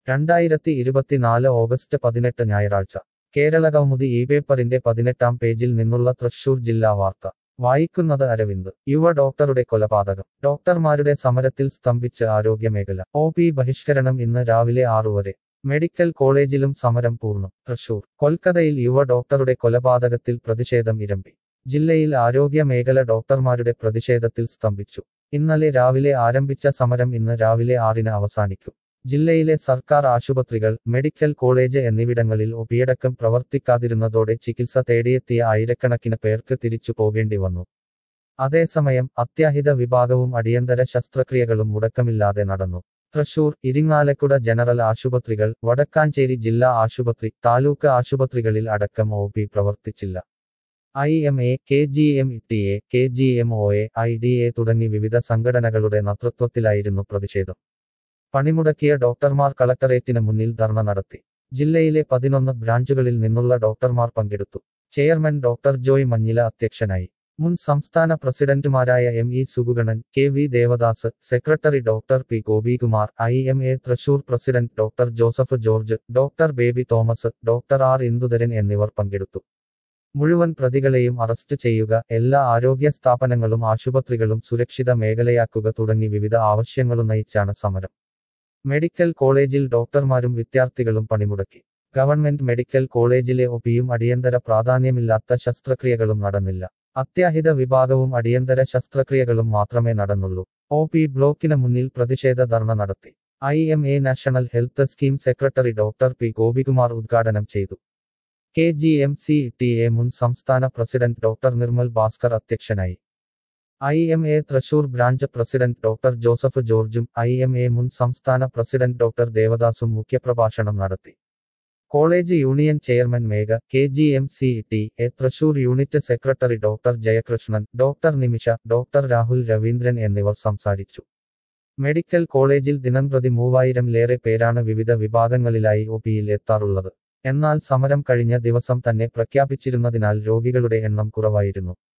രണ്ടായിരത്തി ഇരുപത്തിനാല് ഓഗസ്റ്റ് പതിനെട്ട് ഞായറാഴ്ച കേരളകൗമുദി ഈ പേപ്പറിന്റെ പതിനെട്ടാം പേജിൽ നിന്നുള്ള തൃശൂർ ജില്ലാ വാർത്ത വായിക്കുന്നത് അരവിന്ദ് യുവ ഡോക്ടറുടെ കൊലപാതകം ഡോക്ടർമാരുടെ സമരത്തിൽ സ്തംഭിച്ച് ആരോഗ്യമേഖല ഒ പി ബഹിഷ്കരണം ഇന്ന് രാവിലെ ആറു വരെ മെഡിക്കൽ കോളേജിലും സമരം പൂർണ്ണം തൃശൂർ കൊൽക്കത്തയിൽ യുവ ഡോക്ടറുടെ കൊലപാതകത്തിൽ പ്രതിഷേധം ഇരമ്പി ജില്ലയിൽ ആരോഗ്യ മേഖല ഡോക്ടർമാരുടെ പ്രതിഷേധത്തിൽ സ്തംഭിച്ചു ഇന്നലെ രാവിലെ ആരംഭിച്ച സമരം ഇന്ന് രാവിലെ ആറിന് അവസാനിക്കും ജില്ലയിലെ സർക്കാർ ആശുപത്രികൾ മെഡിക്കൽ കോളേജ് എന്നിവിടങ്ങളിൽ ഒപിയടക്കം പ്രവർത്തിക്കാതിരുന്നതോടെ ചികിത്സ തേടിയെത്തിയ ആയിരക്കണക്കിന് പേർക്ക് തിരിച്ചു പോകേണ്ടി വന്നു അതേസമയം അത്യാഹിത വിഭാഗവും അടിയന്തര ശസ്ത്രക്രിയകളും മുടക്കമില്ലാതെ നടന്നു തൃശൂർ ഇരിങ്ങാലക്കുട ജനറൽ ആശുപത്രികൾ വടക്കാഞ്ചേരി ജില്ലാ ആശുപത്രി താലൂക്ക് ആശുപത്രികളിൽ അടക്കം ഒ പി പ്രവർത്തിച്ചില്ല I M A K G M T A K G M O A I D A തുടങ്ങി വിവിധ സംഘടനകളുടെ നേതൃത്വത്തിലായിരുന്നു പ്രതിഷേധം പണിമുടക്കിയ ഡോക്ടർമാർ കളക്ടറേറ്റിന് മുന്നിൽ ധർണ നടത്തി ജില്ലയിലെ പതിനൊന്ന് ബ്രാഞ്ചുകളിൽ നിന്നുള്ള ഡോക്ടർമാർ പങ്കെടുത്തു ചെയർമാൻ ഡോക്ടർ ജോയ് മഞ്ഞില അധ്യക്ഷനായി മുൻ സംസ്ഥാന പ്രസിഡന്റുമാരായ M E Suguganan K V Devadas secretary doctor P Gopikumar I M A Thrissur president doctor Joseph George doctor Baby Thomas doctor R Indudharan എന്നിവർ പങ്കെടുത്തു മുഴുവൻ പ്രതികളെയും അറസ്റ്റ് ചെയ്യുക എല്ലാ ആരോഗ്യ സ്ഥാപനങ്ങളും ആശുപത്രികളും സുരക്ഷിത മേഖലയാക്കുക തുടങ്ങി വിവിധ ആവശ്യങ്ങളുന്നയിച്ചാണ് സമരം മെഡിക്കൽ കോളേജിൽ ഡോക്ടർമാരും വിദ്യാർത്ഥികളും പണിമുടക്കി ഗവൺമെന്റ് മെഡിക്കൽ കോളേജിലെ ഒപിയും അടിയന്തര പ്രാധാന്യമില്ലാത്ത ശസ്ത്രക്രിയകളും നടന്നില്ല അത്യാഹിത വിഭാഗവും അടിയന്തര ശസ്ത്രക്രിയകളും മാത്രമേ നടന്നുള്ളൂ ഒ പി ബ്ലോക്കിന് മുന്നിൽ പ്രതിഷേധ ധർണ നടത്തി I M A national health scheme secretary doctor P Gopikumar ഉദ്ഘാടനം ചെയ്തു K G M C T A മുൻ സംസ്ഥാന പ്രസിഡന്റ് ഡോക്ടർ നിർമ്മൽ ഭാസ്കർ അധ്യക്ഷനായി I M A Thrissur branch president doctor Joseph ജോർജും ഐ എം എ മുൻ സംസ്ഥാന പ്രസിഡന്റ് ഡോക്ടർ ദേവദാസും മുഖ്യപ്രഭാഷണം നടത്തി college union chairman Megha K G M C T A Thrissur unit secretary doctor Jayakrishnan doctor Nimisha doctor Rahul Raveendran എന്നിവർ സംസാരിച്ചു മെഡിക്കൽ കോളേജിൽ ദിനംപ്രതി മൂവായിരംലേറെ പേരാണ് വിവിധ വിഭാഗങ്ങളിലായി ഒ പിയിൽ എത്താറുള്ളത് എന്നാൽ സമരം കഴിഞ്ഞ ദിവസം തന്നെ പ്രഖ്യാപിച്ചിരുന്നതിനാൽ രോഗികളുടെ എണ്ണം കുറവായിരുന്നു